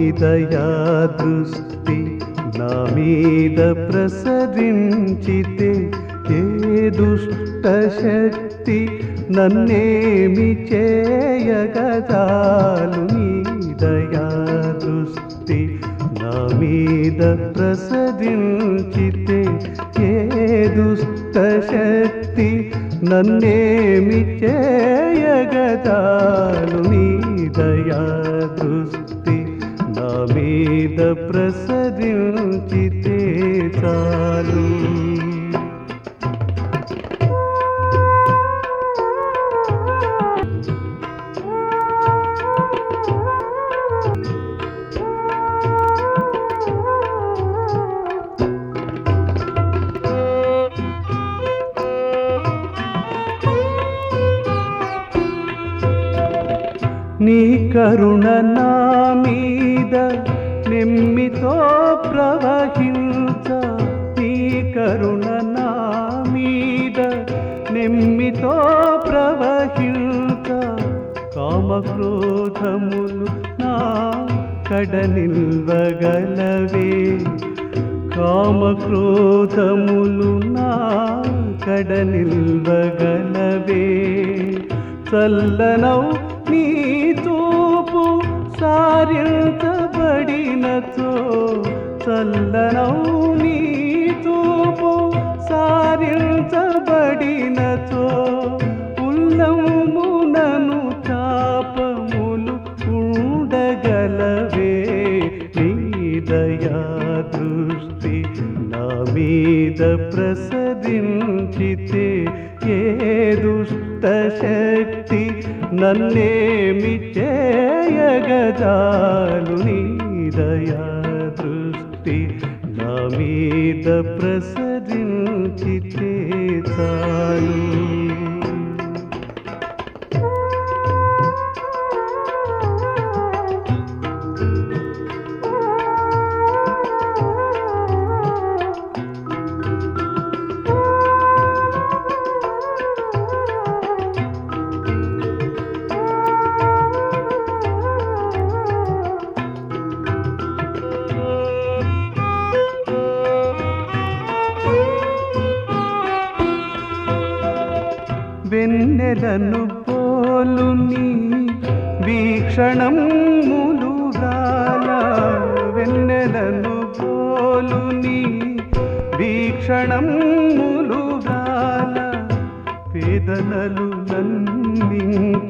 దయా దృష్టి నా మీద ప్రసరించితే ఏ దుష్ట శక్తి నన్నేమి చేయగదాలు నీ దయా దృష్టి నా మీద ప్రసరించితే ఏ దుష్ట శక్తి నన్నేమి చేయగదాలు నీ దయా దృష్టి నా మీద ప్రసరించితే చాలు నీ కరుణ నా మీద నెమ్మితో ప్రవహించ నీ కరుణ నా మీద నెమ్మితో ప్రవహించ కామక్రోధములు నా కడ నిల్వగలవే కామక్రోధములు నా కడ నిల్వగలవే చల్లనౌ నీ తూపు సారించబడినతో చల్లనౌ నీ తూపు సారించబడినతో ఉల్లమునను చాపములు ఉండగలవే నీ దయా దృష్టి నా మీద ప్రసరించితే ఏ దుష్ట శక్తి నన్నేమి చేయగదాలు నీ దయా దృష్టి నా మీద ప్రసరించితే చాలు వెన్నెలను పోలు నీ వీక్షణం ములుగాల వెన్నెలను పోలు నీ వీక్షణం ములుగాల వేదనలు నన్నింక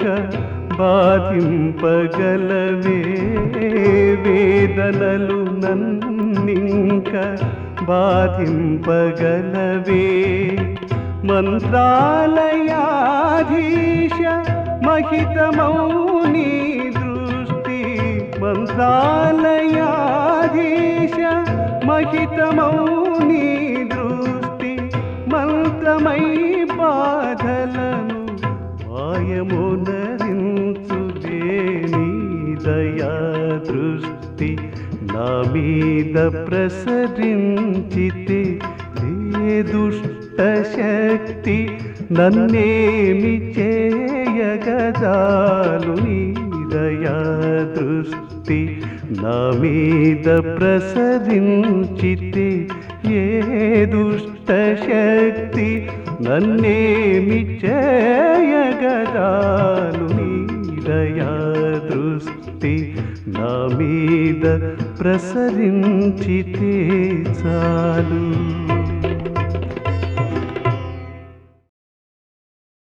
బాధింపగలవే వేదనలు నన్నింక బాధింపగలవే మంత్రాలయాధీశ మహితమౌని దృష్టి మంత్రాలయాధీశ మహితమౌని దృష్టి మంత్రమై బాధలను మాయమునరించుదే నీ దయా దృష్టి నా మీద ప్రసరించితే ఏ దుష్ట శక్తి నన్నేమి చేయగదాలు నీ దయా దృష్టి నా మీద ప్రసరించితే ఏ దుష్ట శక్తి నన్నేమి చేయగదాలు నీ దయా దృష్టి నా మీద ప్రసరించితే చాలు